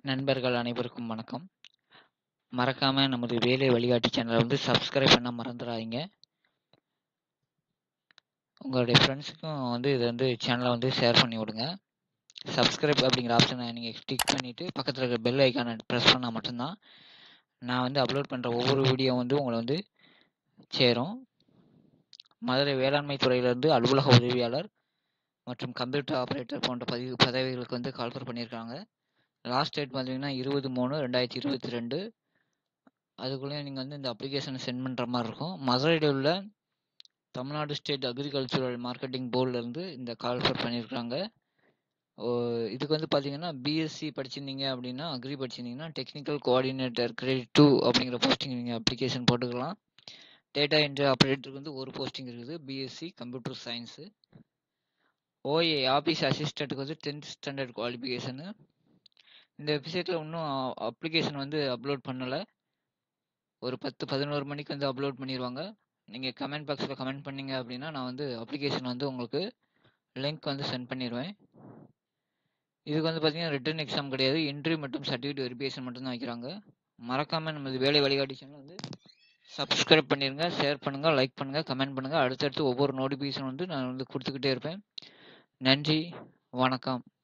நண்பர்கள் அனைவருக்கும் வணக்கம். மறக்காம நமது வேலை வழிகாட்டி சேனலை வந்து சப்ஸ்கிரைப் பண்ண மறந்துறாதீங்க. உங்களுடைய ஃப்ரெண்ட்ஸுக்கும் வந்து இத வந்து சேனலை வந்து ஷேர் பண்ணி விடுங்க. சப்ஸ்கிரைப் அப்படிங்கிற ஆப்ஷனை நீங்க கிளிக் பண்ணிட்டு, பக்கத்துல இருக்க பெல் ஐகானை பிரஸ் பண்ணா மட்டும் தான், நான் வந்து அப்லோட் பண்ற ஒவ்வொரு வீடியோ வந்து உங்கள வந்து சேரும். மதுரை வேளாண்மை துறையிலிருந்து அலுவலக உதவியாளர் மற்றும் கம்ப்யூட்டர் ஆப்பரேட்டர் போன்ற பதிவு பதவிகளுக்கு வந்து கால்ஃபர் பண்ணியிருக்காங்க. லாஸ்ட் டேட் பார்த்தீங்கன்னா 20/3/2022 அதுக்குள்ளயும் நீங்க வந்து இந்த அப்ளிகேஷன சென்ட் பண்ற மாரி இருக்கும். மதுரையில உள்ள தமிழ்நாடு ஸ்டேட் அக்ரிகல்ச்சுரல் மார்க்கெட்டிங் போர்ட்லருந்து இந்த கால்ஃபர் பண்ணியிருக்காங்க. ஓ இதுக்கு வந்து பார்த்தீங்கன்னா, பிஎஸ்சி படிச்சிருந்தீங்க அப்படின்னா, அக்ரி படிச்சிருந்தீங்கன்னா, டெக்னிக்கல் கோஆர்டினேட்டர் கிரேட் 2 அப்படிங்கிற போஸ்டிங் நீங்க அப்ளிகேஷன் போட்டுக்கலாம். டேட்டா என்ட்ரி ஆப்பரேட்டருக்கு வந்து ஒரு போஸ்டிங் இருக்குது. BSc computer science. OA office அசிஸ்டன்ட்க்கு வந்து 10த் ஸ்டாண்டர்ட் குவாலிஃபிகேஷனு. இந்த வெப்சைட்ல இன்னும் அப்ளிகேஷன் வந்து அப்லோட் பண்ணல. ஒரு 10, 11 மணிக்கு வந்து அப்லோட் பண்ணிருவாங்க. நீங்க கமெண்ட் பாக்ஸ்ல கமெண்ட் பண்ணீங்க அப்படின்னா, நான் வந்து அப்ளிகேஷன் வந்து உங்களுக்கு லிங்க் வந்து சென்ட் பண்ணிருவேன். இதுக்கு வந்து பார்த்தீங்கன்னா, ரிட்டன் எக்ஸாம் கிடையாது. இன்டர்வியூ மற்றும் சர்டிஃபிகேட் வெரிஃபிகேஷன் மட்டும் தான் வைக்கிறாங்க. மறக்காம நமது வேலை வழிகாட்டி சேனல வந்து சப்ஸ்கிரைப் பண்ணிருங்க, ஷேர் பண்ணுங்க, லைக் பண்ணுங்க, கமெண்ட் பண்ணுங்க. அடுத்தடுத்து ஒவ்வொரு நோட்டிஃபிகேஷன் வந்து நான் வந்து குடுத்துக்கிட்டே இருப்பேன். நன்றி, வணக்கம்.